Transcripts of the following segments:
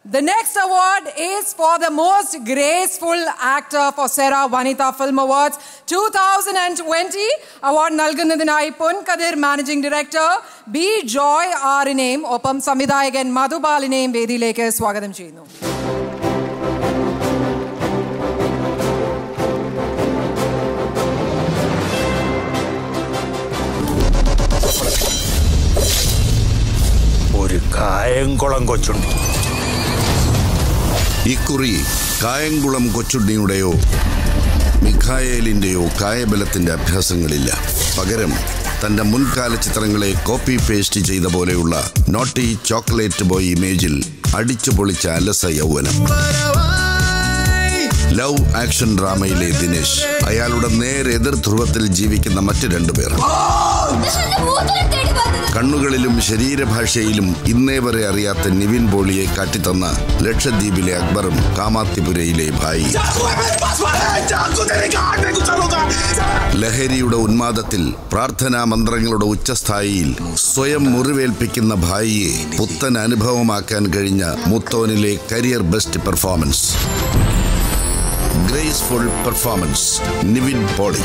The next award is for the most graceful actor for Sera Vanita Film Awards 2020. Award നൽകുന്നതിനായി Ponkathir managing director B Joy ആറിനെയും ഒപ്പം സംവിധായകൻ മധുപാലിനെയും വേദിയിലേക്ക് സ്വാഗതം ചെയ്യുന്നു ഒരു കായംകുളം കൊച്ചുണ്ട് ഇക്കുറി കായംകുളം കൊച്ചുണ്ണിയുടെയോ മിഖായേലിന്റെയോ കായബലത്തിന്റെ അഭ്യാസങ്ങളില്ല പകരം തന്റെ മുൻകാല ചിത്രങ്ങളെ കോപ്പി പേസ്റ്റ് ചെയ്ത പോലെയുള്ള നോട്ടി ചോക്ലേറ്റ് ബോയ് ഇമേജിൽ അടിച്ചു പൊളിച്ച അലസ യൗവനം ലവ് ആക്ഷൻ ഡ്രാമയിലെ ദിനേശ് അയാളുടെ നേരെ എതിർ ധ്രുവത്തിൽ ജീവിക്കുന്ന മറ്റു രണ്ടുപേർ കണ്ണുകളിലും ശരീരഭാഷയിലും ഇന്നേ വരെ അറിയാത്ത നിവിൻ പോളിയെ കാട്ടിത്തന്ന ലക്ഷദ്വീപിലെ അക്ബറും കാമാത്തിപുരയിലെ ഭായി ലഹരിയുടെ ഉന്മാദത്തിൽ പ്രാർത്ഥനാ മന്ത്രങ്ങളുടെ ഉച്ചസ്ഥായിയിൽ സ്വയം മുറിവേൽപ്പിക്കുന്ന ഭായിയെ പുത്തൻ അനുഭവമാക്കാൻ കഴിഞ്ഞ മുത്തോനിലെ career best performance graceful performance Nivin Pauly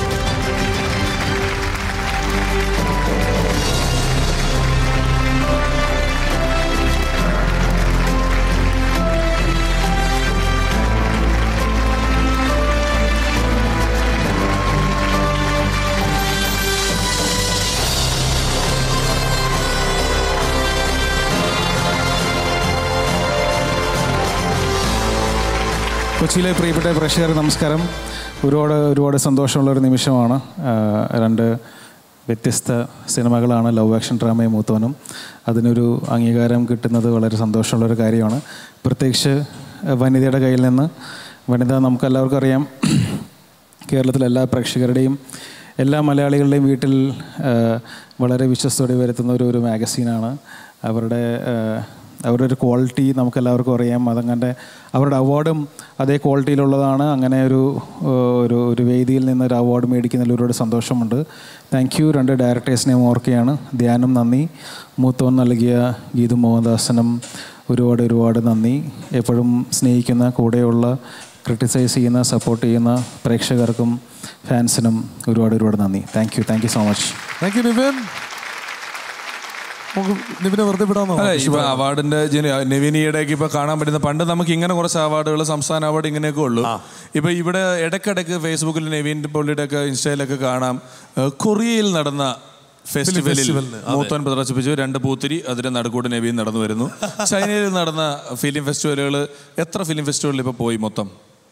കൊച്ചിയിലെ പ്രിയപ്പെട്ട പ്രേക്ഷകർ നമസ്കാരം ഒരുപാട് ഒരുപാട് സന്തോഷമുള്ള ഒരു നിമിഷമാണ് ആ, രണ്ട് വ്യത്യസ്ത സിനിമകളാണ് ലവ് ആക്ഷൻ ഡ്രാമയും മൂത്തോനും അതിനൊരു അംഗീകാരം കിട്ടുന്നത് വളരെ സന്തോഷമുള്ളൊരു കാര്യമാണ് പ്രത്യേകിച്ച് ആ, വനിതയുടെ കയ്യിൽ നിന്ന് വനിത നമുക്കെല്ലാവർക്കും അറിയാം കേരളത്തിലെ എല്ലാ പ്രേക്ഷകരുടെയും എല്ലാ മലയാളികളുടെയും വീട്ടിൽ ആ, വളരെ വിശ്വസ്തോടെ വരുത്തുന്ന ഒരു ഒരു മാഗസീനാണ് അവരുടെ ആ, അവരുടെ ഒരു ക്വാളിറ്റി നമുക്കെല്ലാവർക്കും അറിയാം അതങ്ങനെ അവരുടെ അവാർഡും അതേ ക്വാളിറ്റിയിലുള്ളതാണ് അങ്ങനെ ഒരു ആ, ഒരു ഒരു വേദിയിൽ നിന്ന് ഒരു അവാർഡ് മേടിക്കുന്നതിൽ ഒരുപാട് സന്തോഷമുണ്ട് താങ്ക് യു രണ്ട് ഡയറക്ടേഴ്സിനെയും ഓർക്കുകയാണ് ധ്യാനം നന്ദി മൂത്തോൻ നൽകിയ ഗീതു മോഹൻദാസനും ഒരുപാട് ഒരുപാട് നന്ദി എപ്പോഴും സ്നേഹിക്കുന്ന കൂടെയുള്ള ക്രിട്ടിസൈസ് ചെയ്യുന്ന സപ്പോർട്ട് ചെയ്യുന്ന പ്രേക്ഷകർക്കും ഫാൻസിനും ഒരുപാട് ഒരുപാട് നന്ദി thank you thank you so much thank you Nivin നമുക്ക് നിവിനെ വെറുതെ വിടാമോ അല്ല ഇപ്പൊ അവാർഡിന്റെ ജന- നെവിനിയുടെയൊക്കെ ഇപ്പൊ കാണാൻ പറ്റുന്ന പണ്ട് നമുക്ക് ഇങ്ങനെ കുറച്ച് അവാർഡുകൾ സംസ്ഥാന അവാർഡ് ഇങ്ങനെയൊക്കെ ഉള്ളൂ ഇപ്പൊ ഇവിടെ ഇടയ്ക്കിടയ്ക്ക് ഫേസ്ബുക്കിൽ നെവിൻ പുള്ളിയുടെ ഒക്കെ ഇൻസ്റ്റയിലൊക്കെ കാണാം ഏഹ് കൊറിയയിൽ നടന്ന ഫെസ്റ്റിവലിൽ ഫെസ്റ്റിവലിന്, അതെ. മൂത്തോൻ പ്രദർശിപ്പിച്ചു രണ്ട് പൂത്തിരി അതിന്റെ നടുക്കൂടെ നെവിൻ നടന്നു വരുന്നു ചൈനയിൽ നടന്ന ഫിലിം ഫെസ്റ്റിവലുകൾ എത്ര ഫിലിം ഫെസ്റ്റിവലിൽ ഇപ്പൊ പോയി മൊത്തം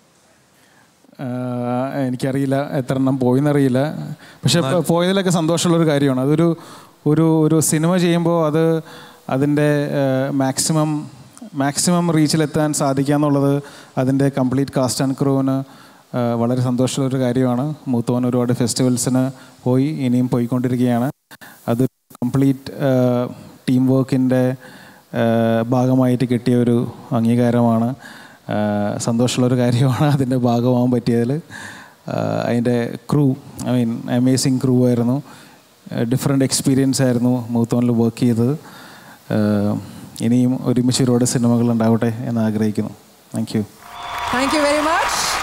ആഹ് എനിക്കറിയില്ല എത്ര എണ്ണം പോയിന്നറിയില്ല പക്ഷെ പ- പോയതിലൊക്കെ സന്തോഷമുള്ളൊരു കാര്യമാണ് അതൊരു ഒരു ഒരു സിനിമ ചെയ്യുമ്പോൾ അത് അതിൻ്റെ മാക്സിമം മാക്സിമം റീച്ചിലെത്താൻ സാധിക്കുക എന്നുള്ളത് അതിൻ്റെ കംപ്ലീറ്റ് കാസ്റ്റ് ആൻഡ് ക്രൂവിന് വളരെ സന്തോഷമുള്ളൊരു കാര്യമാണ് മൂത്തോൻ ഒരുപാട് ഫെസ്റ്റിവൽസിന് പോയി ഇനിയും പോയിക്കൊണ്ടിരിക്കുകയാണ് അത് കംപ്ലീറ്റ് ടീം വർക്കിൻ്റെ ഭാഗമായിട്ട് കിട്ടിയ ഒരു അംഗീകാരമാണ് ആഹ് സന്തോഷമുള്ളൊരു കാര്യമാണ് അതിൻ്റെ ഭാഗമാകാൻ പറ്റിയതിൽ ആഹ് അതിൻ്റെ crew I mean amazing crew ആയിരുന്നു ഡിഫറെൻ്റ് എക്സ്പീരിയൻസ് ആയിരുന്നു മൂത്തോണിൽ വർക്ക് ചെയ്തത് ആഹ് ഇനിയും ഒരുമിച്ച് ഒരുപാട് സിനിമകൾ ഉണ്ടാവട്ടെ എന്ന് ആഗ്രഹിക്കുന്നു thank you Thank you very much.